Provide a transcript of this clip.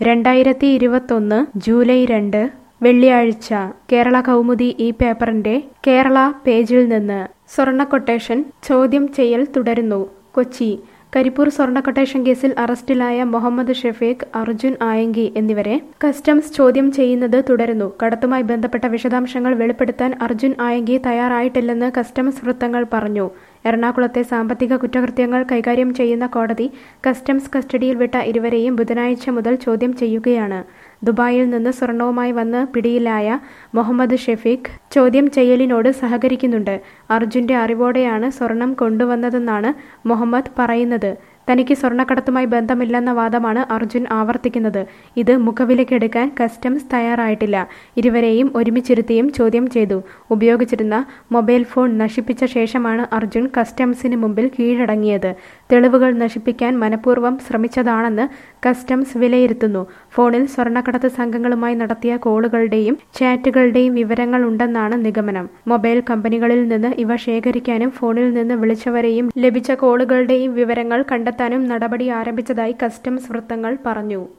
രണ്ടായിരത്തി ഇരുപത്തൊന്ന് ജൂലൈ രണ്ട് വെള്ളിയാഴ്ച കേരള കൗമുദി ഈ പേപ്പറിന്റെ കേരള പേജിൽ നിന്ന് സ്വർണ്ണ കൊട്ടേഷൻ ചോദ്യം ചെയ്യൽ തുടരുന്നു കൊച്ചി കരിപ്പൂർ സ്വർണ്ണ കൊട്ടേഷൻ കേസിൽ അറസ്റ്റിലായ മുഹമ്മദ് ഷെഫീഖ് അർജുൻ ആയങ്കി എന്നിവരെ കസ്റ്റംസ് ചോദ്യം ചെയ്യുന്നത് തുടരുന്നു കടത്തുമായി ബന്ധപ്പെട്ട വിശദാംശങ്ങൾ വെളിപ്പെടുത്താൻ അർജുൻ ആയങ്കി തയ്യാറായിട്ടില്ലെന്ന് കസ്റ്റംസ് വൃത്തങ്ങൾ പറഞ്ഞു എറണാകുളത്തെ സാമ്പത്തിക കുറ്റകൃത്യങ്ങൾ കൈകാര്യം ചെയ്യുന്ന കോടതി കസ്റ്റംസ് കസ്റ്റഡിയിൽ വിട്ട ഇരുവരെയും ബുധനാഴ്ച മുതൽ ചോദ്യം ചെയ്യുകയാണ് ദുബായിൽ നിന്ന് സ്വർണവുമായി വന്ന് പിടിയിലായ മുഹമ്മദ് ഷെഫീഖ് ചോദ്യം ചെയ്യലിനോട് സഹകരിക്കുന്നുണ്ട് അർജുന്റെ അറിവോടെയാണ് സ്വർണം കൊണ്ടുവന്നതെന്നാണ് മുഹമ്മദ് പറയുന്നത് തനിക്ക് സ്വർണ്ണക്കടത്തുമായി ബന്ധമില്ലെന്ന വാദമാണ് അർജുൻ ആവർത്തിക്കുന്നത് ഇത് മുഖവിലക്കെടുക്കാൻ കസ്റ്റംസ് തയ്യാറായിട്ടില്ല ഇരുവരെയും ഒരുമിച്ചിരുത്തിയും ചോദ്യം ചെയ്തു ഉപയോഗിച്ചിരുന്ന മൊബൈൽ ഫോൺ നശിപ്പിച്ച ശേഷമാണ് അർജുൻ കസ്റ്റംസിന് മുമ്പിൽ കീഴടങ്ങിയത് തെളിവുകൾ നശിപ്പിക്കാൻ മനഃപൂർവ്വം ശ്രമിച്ചതാണെന്ന് കസ്റ്റംസ് വിലയിരുത്തുന്നു ഫോണിൽ സ്വർണ്ണക്കടത്ത് സംഘങ്ങളുമായി നടത്തിയ കോളുകളുടെയും ചാറ്റുകളുടെയും വിവരങ്ങൾ ഉണ്ടെന്നാണ് നിഗമനം മൊബൈൽ കമ്പനികളിൽ നിന്ന് ഇവ ശേഖരിക്കാനും ഫോണിൽ നിന്ന് വിളിച്ചവരെയും ലഭിച്ച കോളുകളുടെയും വിവരങ്ങൾ കണ്ടെത്താനും നടപടി ആരംഭിച്ചതായി കസ്റ്റംസ് വൃത്തങ്ങൾ പറഞ്ഞു